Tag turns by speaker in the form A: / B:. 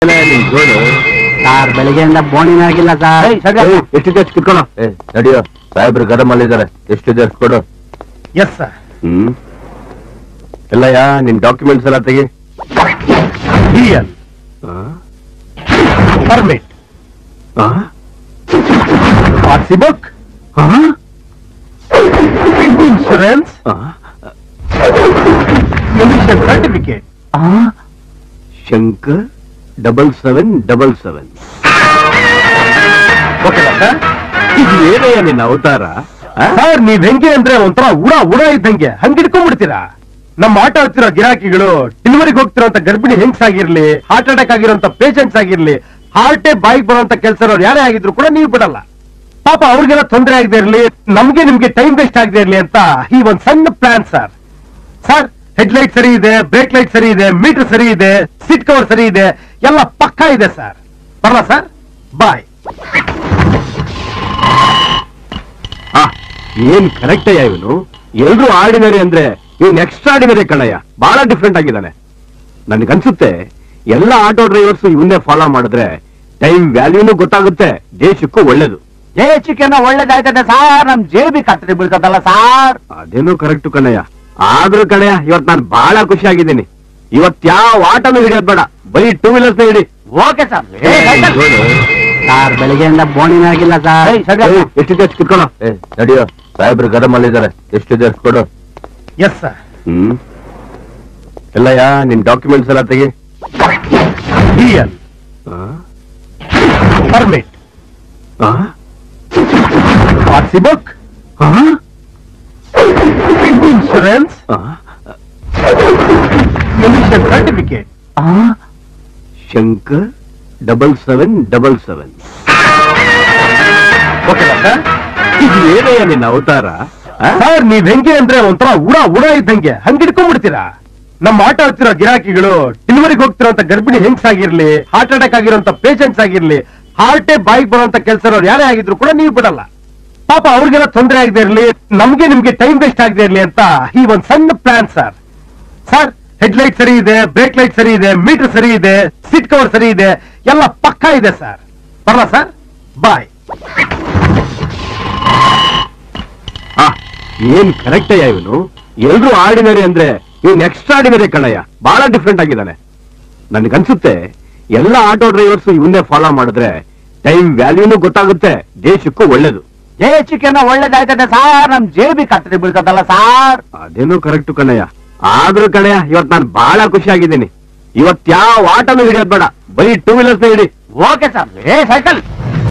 A: ಎಷ್ಟನೇ ನಿನ್ ಗೋಳು
B: ಸರ್ ಬೆಳಿಗ್ಗೆಯಿಂದ ಬೋಣಿನೇ ಆಗಿಲ್ಲ ಸರ್
A: ಏಯ್, ಎಷ್ಟಿದೆ ಅಷ್ಟು ಕಿತ್ಕೊಳ್ಳೋ ಏ ನಡಿಯೋ ಸಾಹೇಬ್ರು ಗರಂ ಅಲ್ಲಿದ್ದಾರೆ ಎಷ್ಟಿದೆ ಅಷ್ಟು ಕೊಡು
C: ಎಸ್ ಸರ್
A: ಹ್ಮ್ ಎಲ್ಲಯ್ಯ ನಿನ್ ಡಾಕ್ಯುಮೆಂಟ್ಸ್ ಎಲ್ಲ ತೆಗಿ
C: here permit R C book insurance emission certificate
A: Shankar double seven double seven
C: ಓಕೆನಾ ಸರ್
A: ಇದು ಏನಯ್ಯ ನಿನ್ನ ಅವತಾರ ಆ?
C: ಸರ್ ನೀವ್ ಹೆಂಗೆ ಅಂದ್ರೆ ಒಂಥರ ಉಡ ಉಡ ಇದ್ದಂಗೆ ಹಂಗ್ ಹಿಡ್ಕೊಂಡ್ಬಿಡ್ತೀರಾ ನಮ್ಮ ಆಟ ಆಡ್ತಿರೋ ಗಿರಾಕಿಗಳು ಡೆಲಿವರಿಗೆ ಹೋಗ್ತಿರೋಂತ ಗರ್ಭಿಣಿ ಹೆಂಗ್ಸ್ ಆಗಿರ್ಲಿ ಹಾರ್ಟ್ ಅಟ್ಯಾಕ್ ಆಗಿರೋಂತ ಪೇಷಂಟ್ಸ್ ಆಗಿರ್ಲಿ ಹಾರ್ಟೇ ಬಾಯಿಗೆ ಬರುವಂತ ಕೆಲಸ ಯಾರೇ ಆಗಿದ್ರು ಕೂಡ ನೀವು ಬಿಡಲ್ಲ ಪಾಪ ಅವ್ರಿಗೆಲ್ಲ ತೊಂದರೆ ಆಗದೆ ಇರ್ಲಿ ನಮ್ಗೆ ನಿಮ್ಗೆ ಟೈಮ್ ವೇಸ್ಟ್ ಆಗದೆ ಇರ್ಲಿ ಅಂತ ಈ ಒಂದ್ ಸಣ್ಣ plan sir sir head light ಸರಿ ಇದೆ ಬ್ರೇಕ್ ಲೈಟ್ ಸರಿ ಇದೆ ಮೀಟರ್ ಸರಿ ಇದೆ ಸೀಟ್ ಕವರ್ ಸರಿ ಇದೆ ಎಲ್ಲ ಪಕ್ಕಾ ಇದೆ ಸರ್ ಬರಲ್ಲ ಸರ್ ಬಾಯ್
A: ಆ, ಏನ್ ಕರೆಕ್ಟ್ ಅಯ್ಯ ಇವನು ಎಲ್ರು ಆರ್ಡಿನರಿ ಅಂದ್ರೆ ಇವನ್ ಎಕ್ಸ್ಟ್ರಾಡಿನರಿ ಕಣಯ್ಯ ಬಹಳ ಡಿಫ್ರೆಂಟ್ ಆಗಿದ್ದಾನೆ ನನ್ಗನ್ಸುತ್ತೆ ಎಲ್ಲ ಆಟೋ ಡ್ರೈವರ್ಸ್ ಇವನ್ನೇ ಫಾಲೋ ಮಾಡಿದ್ರೆ ಟೈಮ್ ವ್ಯಾಲ್ಯೂನು ಗೊತ್ತಾಗುತ್ತೆ ದೇಶಕ್ಕೂ ಒಳ್ಳೇದು
B: ದೇಶಕ್ಕೆನ ಒಳ್ಳೇದಾಯ್ತದೆ ಸಾರ್ ನಮ್ ಜೇಬಿ ಕತ್ತರಿ ಬೀಳ್ತದಲ್ಲ ಸಾರ್
A: ಅದೇನೋ ಕರೆಕ್ಟ್ ಕಣಯ್ಯ ಆದ್ರೂ ಕಣಯ್ಯ ಇವತ್ ನಾನು ಬಹಳ ಖುಷಿ ಆಗಿದ್ದೀನಿ ಇವತ್ ಯಾವ ಆಟನೂ ಹಿಡಿಯೋದ್ ಬೇಡ ಬರೀ ಟೂ ವೀಲರ್ಸ್ ಹಿಡಿ
B: ಓಕೆ ಸರ್
A: ನೋಡು.
B: ಸರ್ ಬೆಳಿಗ್ಗೆಯಿಂದ ಬೋಣಿನೇ ಆಗಿಲ್ಲ ಸರ್
A: ಏಯ್, ಎಷ್ಟಿದೆ ಅಷ್ಟು ಕಿತ್ಕೊಳ್ಳೋ ಏ ನಡಿಯೋ ಸಾಹೇಬ್ರು ಗರಂ ಅಲ್ಲಿದ್ದಾರೆ ಎಷ್ಟಿದೆ ಅಷ್ಟು ಕೊಡು
C: ಎಸ್ ಸರ್
A: ಹ್ಮ್ ಎಲ್ಲಯ್ಯ ನಿನ್ ಡಾಕ್ಯುಮೆಂಟ್ಸ್ ಎಲ್ಲ ತೆಗಿ
C: here permit R C book insurance emission certificate
A: Shankar double seven double seven
C: ಓಕೆನಾ ಸರ್
A: ಇದು ಏನಯ್ಯ ನಿನ್ನ ಅವತಾರ ಆ?
C: ಸರ್ ನೀವ್ ಹೆಂಗೆ ಅಂದ್ರೆ ಒಂಥರ ಉಡ ಉಡ ಇದ್ದಂಗೆ ಹಂಗ್ ಹಿಡ್ಕೊಂಡ್ಬಿಡ್ತೀರಾ ನಮ್ಮ ಆಟ ಆಡ್ತಿರೋ ಗಿರಾಕಿಗಳು ಡೆಲಿವರಿಗೆ ಹೋಗ್ತಿರೋಂತ ಗರ್ಭಿಣಿ ಹೆಂಗ್ಸ್ ಆಗಿರ್ಲಿ ಹಾರ್ಟ್ ಅಟ್ಯಾಕ್ ಆಗಿರೋಂತ ಪೇಷಂಟ್ಸ್ ಆಗಿರ್ಲಿ ಹಾರ್ಟೇ ಬಾಯಿಗೆ ಬರುವಂತ ಕೆಲಸ ಯಾರೇ ಆಗಿದ್ರು ಕೂಡ ನೀವು ಬಿಡಲ್ಲ ಪಾಪ ಅವ್ರಿಗೆಲ್ಲ ತೊಂದರೆ ಆಗದೆ ಇರ್ಲಿ ನಮ್ಗೆ ನಿಮ್ಗೆ ಟೈಮ್ ವೇಸ್ಟ್ ಆಗದೆ ಇರ್ಲಿ ಅಂತ ಈ ಒಂದ್ ಸಣ್ಣ plan sir sir head light ಸರಿ ಇದೆ ಬ್ರೇಕ್ ಲೈಟ್ ಸರಿ ಇದೆ ಮೀಟರ್ ಸರಿ ಇದೆ ಸೀಟ್ ಕವರ್ ಸರಿ ಇದೆ ಎಲ್ಲ ಪಕ್ಕಾ ಇದೆ ಸರ್ ಬರಲ್ಲ ಸರ್ ಬಾಯ್
A: ಆ, ಏನ್ ಕರೆಕ್ಟ್ ಅಯ್ಯ ಇವನು ಎಲ್ರು ಆರ್ಡಿನರಿ ಅಂದ್ರೆ ಇವನ್ ಎಕ್ಸ್ಟ್ರಾಡಿನರಿ ಕಣಯ್ಯ ಬಹಳ ಡಿಫ್ರೆಂಟ್ ಆಗಿದ್ದಾನೆ ನನ್ಗನ್ಸುತ್ತೆ ಎಲ್ಲ ಆಟೋ ಡ್ರೈವರ್ಸ್ ಇವನ್ನೇ ಫಾಲೋ ಮಾಡಿದ್ರೆ ಟೈಮ್ ವ್ಯಾಲ್ಯೂನು ಗೊತ್ತಾಗುತ್ತೆ ದೇಶಕ್ಕೂ ಒಳ್ಳೇದು
B: ದೇಶಕ್ಕೆನ ಒಳ್ಳೇದಾಯ್ತದೆ ಸಾರ್ ನಮ್ ಜೇಬಿ ಕತ್ತರಿ ಬೀಳ್ತದಲ್ಲ ಸಾರ್
A: ಅದೇನೋ ಕರೆಕ್ಟ್ ಕಣಯ್ಯ ಆದ್ರೂ ಕಣಯ್ಯ ಇವತ್ ನಾನು ಬಹಳ ಖುಷಿ ಆಗಿದ್ದೀನಿ ಇವತ್ ಯಾವ ಆಟನೂ ಹಿಡಿಯೋದ್ ಬೇಡ ಬರೀ ಟೂ ವೀಲರ್ಸ್ ಹಿಡಿ
B: ಓಕೆ ಸರ್ ಏ ಸೈಕಲ್